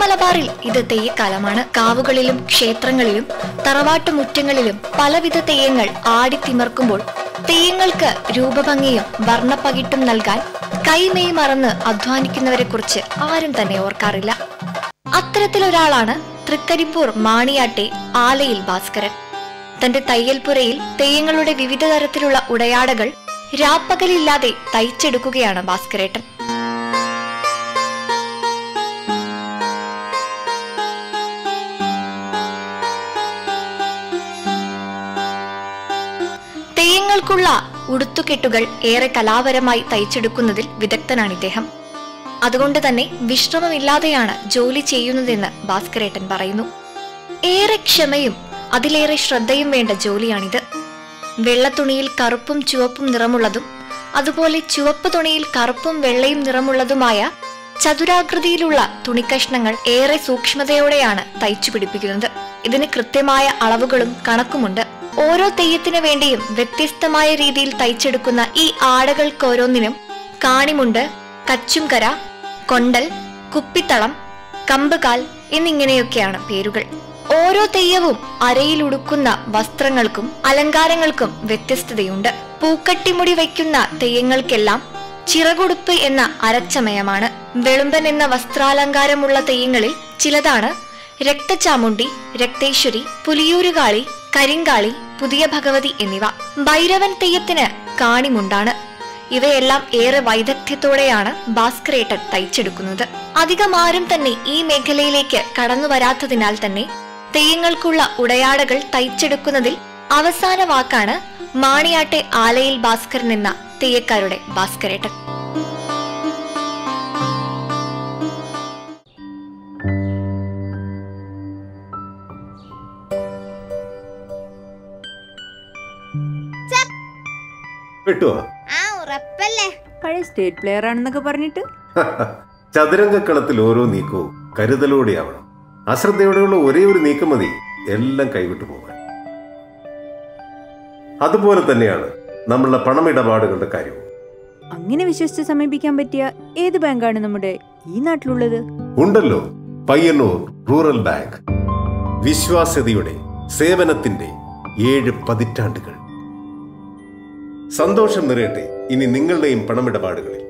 മലബാറിൽ ഇത് തെയ്യക്കാലമാണ് കാവുകളിലും ക്ഷേത്രങ്ങളിലും തറവാട്ടു മുറ്റങ്ങളിലും പലവിധ തെയ്യങ്ങൾ ആടിത്തിമർക്കുമ്പോൾ തെയ്യങ്ങൾക്ക് രൂപഭംഗിയും വർണ്ണപ്പകിട്ടും നൽകാൻ കൈമെയ് മറന്ന് അധ്വാനിക്കുന്നവരെ കുറിച്ച് ആരും തന്നെ ഓർക്കാറില്ല അത്തരത്തിലൊരാളാണ് തൃക്കരിപ്പൂർ മാണിയാട്ടെ ആലയിൽ ഭാസ്കരൻ തന്റെ തയ്യൽപുരയിൽ തെയ്യങ്ങളുടെ വിവിധ തരത്തിലുള്ള ഉടയാടകൾ രാപ്പകലില്ലാതെ തയ്ച്ചെടുക്കുകയാണ് ഭാസ്കരേട്ടൻ തെയ്യങ്ങൾക്കുള്ള ഉടുത്തുകെട്ടുകൾ ഏറെ കലാപരമായി തയ്ച്ചെടുക്കുന്നതിൽ വിദഗ്ധനാണ് ഇദ്ദേഹം അതുകൊണ്ട് തന്നെ വിശ്രമമില്ലാതെയാണ് ജോലി ചെയ്യുന്നതെന്ന് ഭാസ്കരേട്ടൻ പറയുന്നു ഏറെ ക്ഷമയും അതിലേറെ ശ്രദ്ധയും വേണ്ട ജോലിയാണിത് വെള്ളത്തുണിയിൽ കറുപ്പും ചുവപ്പും നിറമുള്ളതും അതുപോലെ ചുവപ്പ് തുണിയിൽ കറുപ്പും വെള്ളയും നിറമുള്ളതുമായ ചതുരാകൃതിയിലുള്ള തുണിക്കഷ്ണങ്ങൾ ഏറെ സൂക്ഷ്മതയോടെയാണ് തയ്ച്ചു പിടിപ്പിക്കുന്നത് ഇതിന് കൃത്യമായ അളവുകളും കണക്കുമുണ്ട് ഓരോ തെയ്യത്തിന് വേണ്ടിയും വ്യത്യസ്തമായ രീതിയിൽ തയ്ച്ചെടുക്കുന്ന ഈ ആടകൾക്കോരോന്നിനും കാണിമുണ്ട് കച്ചുംകര കൊണ്ടൽ കുപ്പിത്തളം കമ്പുകാൽ എന്നിങ്ങനെയൊക്കെയാണ് പേരുകൾ ഓരോ തെയ്യവും അരയിൽ ഉടുക്കുന്ന വസ്ത്രങ്ങൾക്കും അലങ്കാരങ്ങൾക്കും വ്യത്യസ്തതയുണ്ട് പൂക്കട്ടിമുടി വയ്ക്കുന്ന തെയ്യങ്ങൾക്കെല്ലാം ചിറകുടുപ്പ് എന്ന അരച്ചമയമാണ് വെളുമ്പൻ എന്ന വസ്ത്രാലങ്കാരമുള്ള തെയ്യങ്ങളിൽ ചിലതാണ് രക്തചാമുണ്ടി രക്തേശ്വരി പുലിയൂരുകാളി കരിങ്കാളി പുതിയ ഭഗവതി എന്നിവ ഭൈരവൻ തെയ്യത്തിന് കാണിമുണ്ടാണ് ഇവയെല്ലാം ഏറെ വൈദഗ്ധ്യത്തോടെയാണ് ഭാസ്കരേട്ടൻ തയ്ച്ചെടുക്കുന്നത് അധികം ആരും തന്നെ ഈ മേഖലയിലേക്ക് കടന്നു വരാത്തതിനാൽ തന്നെ തെയ്യങ്ങൾക്കുള്ള ഉടയാടകൾ തയ്ച്ചെടുക്കുന്നതിൽ അവസാന വാക്കാണ് മാണിയാട്ടെ ആലയിൽ ഭാസ്കരൻ എന്ന തെയ്യക്കാരുടെ ഭാസ്കരേട്ടൻ കിട്ടുവോ ആ ഉറപ്പല്ലേ പഴയ സ്റ്റേറ്റ് പ്ലെയർ ആണെന്നൊക്കെ പറഞ്ഞിട്ട് ചതുരംഗക്കളത്തിൽ ഓരോ നീക്കവും കരുതലോടെയാവണം അശ്രദ്ധയോടെയുള്ള ഒരേ ഒരു നീക്കം മതി എല്ലാം കൈവിട്ടു പോകാൻ അതുപോലെ തന്നെയാണ് നമ്മളുടെ പണമിടപാടുകളുടെ കാര്യവും അങ്ങനെ വിശ്വസിച്ച് സമീപിക്കാൻ പറ്റിയ ഏത് ബാങ്കാണ് നമ്മുടെ ഈ നാട്ടിലുള്ളത് ഉണ്ടല്ലോ പയ്യന്നൂർ റൂറൽ ബാങ്ക് വിശ്വാസ്യതയുടെ സേവനത്തിന്റെ ഏഴ് പതിറ്റാണ്ടുകൾ സന്തോഷം നിറയട്ടെ ഇനി നിങ്ങളുടെയും പണമിടപാടുകളിൽ